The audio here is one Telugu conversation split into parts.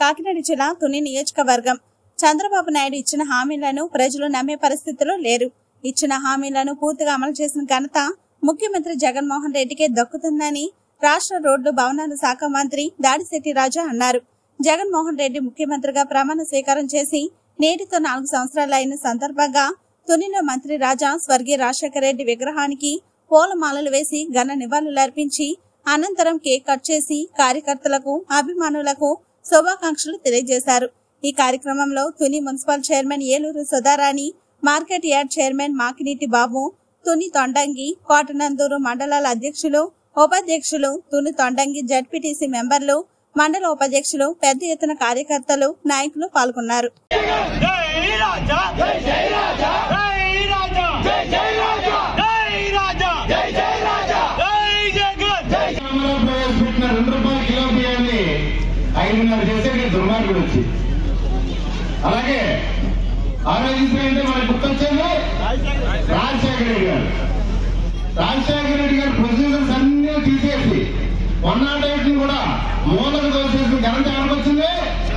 కాకినాడ జిల్లా తుని నియోజకవర్గం చంద్రబాబు నాయుడు ఇచ్చిన హామీలను ప్రజలు నమ్మే పరిస్థితిలో లేరు ఇచ్చిన హామీలను పూర్తిగా అమలు చేసిన ఘనత ముఖ్యమంత్రి జగన్మోహన్ రెడ్డికే దక్కుతుందని రాష్ట్ర రోడ్లు భవనాల శాఖ మంత్రి దాడిశెట్టి రాజా అన్నారు జగన్మోహన్ రెడ్డి ముఖ్యమంత్రిగా ప్రమాణ స్వీకారం చేసి నేటితో నాలుగు సంవత్సరాలు అయిన సందర్భంగా తునిలో మంత్రి రాజా స్వర్గీయ రాజశేఖర రెడ్డి విగ్రహానికి పూలమాలలు వేసి ఘన నివాళులర్పించి అనంతరం కేక్ కట్ చేసి కార్యకర్తలకు అభిమానులకు శుభాకాంక్షలు తెలియజేశారు ఈ కార్యక్రమంలో Tuni municipal chairman Eluru Sudharani market yard chairman Makineeti Babu Tuni Tondangi Kotananduru మండలాల అధ్యక్షులు ఉపాధ్యక్షులు తుని తొండంగి జడ్పీటీసీ మెంబర్లు మండల ఉపాధ్యక్షులు పెద్ద ఎత్తున కార్యకర్తలు నాయకులు పాల్గొన్నారు జై రాజా జై జై రాజా జై రాజా జై జై రాజా జై రాజా జై జై రాజా జై జగన్ జై గ్రామంలో ప్రవేశపెట్టిన రెండు రూపాయల కిలో బియ్యాన్ని ఐదున్నర చేసే దుర్మార్గుడు వచ్చి అలాగే ఆలోచించిన అంటే మనకు గుర్తొచ్చేది రాజశేఖర రెడ్డి గారు రాజశేఖర రెడ్డి గారు ప్రొసీజర్స్ అన్ని తీసేసి వన్ నాట్ ఎయిట్ ని కూడా మూలకు తోసేసిన ఘనత ఎవరికి వచ్చింది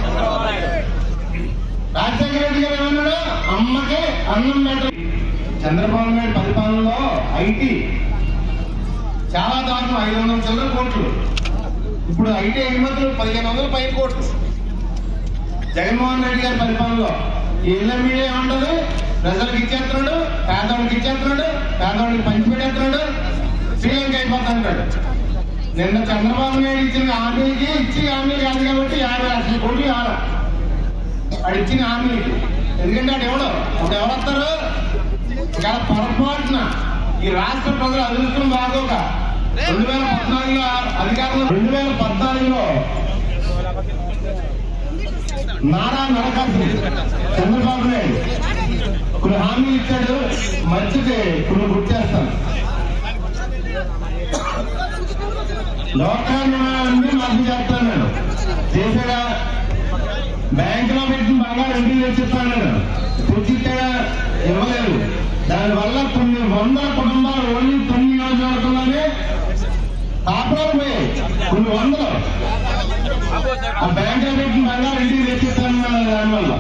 రాజశేఖర రెడ్డి గారు ఏమన్నాడు అమ్మకి అన్నం పెట్ట చంద్రబాబు నాయుడు పరిపాలనలో ఐటీ చాలా దారుణం ఐదు వందల చిల్లర కోట్లు ఇప్పుడు ఐటీ ఎగుమతులు పదిహేను వందల పై కోట్లు జగన్మోహన్ రెడ్డి గారి పరిపాలనలో ఈ ఇళ్ళ మీడియా ఏమంటది ప్రజలకు ఇచ్చేస్తున్నాడు పేదవాడికి ఇచ్చేస్తున్నాడు పేదవాడికి పంచిపెట్టేస్తున్నాడు శ్రీలంక అయిపోతాడు నిన్న చంద్రబాబు నాయుడు ఇచ్చిన హామీకి ఇచ్చి హామీ కాదు కాబట్టి యాభై లక్షల కోట్లు కావాలి వాడు ఇచ్చిన హామీకి ఎందుకంటే వాడు ఎవడు అప్పుడు ఎవరు వస్తారు ఇక్కడ పొరపాటున ఈ రాష్ట్ర ప్రజల అదృష్టం బాగోక రెండు వేల పద్నాలుగులో అధికారంలో రెండు వేల పద్నాలుగులో నారా నరకాసు చంద్రబాబు నాయుడు కొన్ని హామీలు ఇచ్చాడు మంచిది కొన్ని గుర్తు చేస్తాను లోకాన్ని మాకు చేస్తాను నేను చేసాడా బ్యాంక్ లో పెట్టిన బంగారు ఇంటికి తెచ్చిస్తాను నేను తెచ్చిచ్చాడా ఇవ్వలేదు దానివల్ల కొన్ని వందల కుటుంబాలు ఓన్లీ తొమ్మిది నియోజకవర్గంలోనే కాపురాలు పోయాయి కొన్ని వందలు ఆ బ్యాంక్ లో పెట్టిన బంగారు ఇంటికి తెచ్చిస్తాను దానివల్ల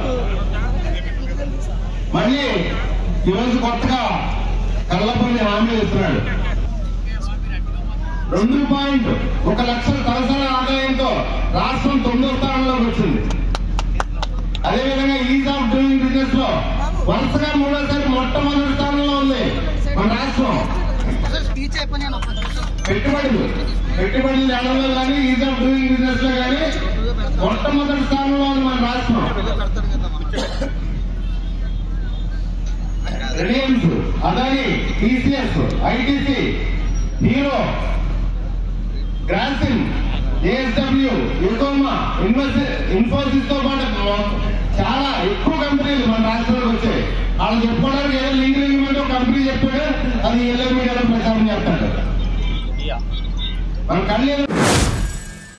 మళ్ళీ ఈరోజు కొత్తగా కళ్ళపల్లి హామీ ఇస్తున్నాడు రెండు పాయింట్ ఒక లక్షల తలసరి ఆదాయంతో రాష్ట్రం తొమ్మిదో స్థానంలోకి వచ్చింది అదేవిధంగా ఈజ్ ఆఫ్ డూయింగ్ బిజినెస్ లో వరుసగా మూడోసారి మొట్టమొదటి స్థానంలో ఉంది మన రాష్ట్రం పెట్టుబడులు పెట్టుబడులు తేడంలో కానీ ఈజ్ ఆఫ్ డూయింగ్ బిజినెస్ లో కానీ మొట్టమొదటి స్థానంలో ఉంది మన రాష్ట్రం Reliance Adani TCS ITC Hero Grasim ASW యుకోమా ఇన్ఫోసిస్ తో పాటు చాలా ఎక్కువ కంపెనీలు మన రాష్ట్రంలోకి వచ్చాయి వాళ్ళు చెప్పుకోవడానికి ఏదో లింక్ లింక్ అంటే ఒక కంపెనీ చెప్పాడు అది ఎల్లో మీడియాలో ప్రచారం చేస్తాడు మన కళ్యాణ్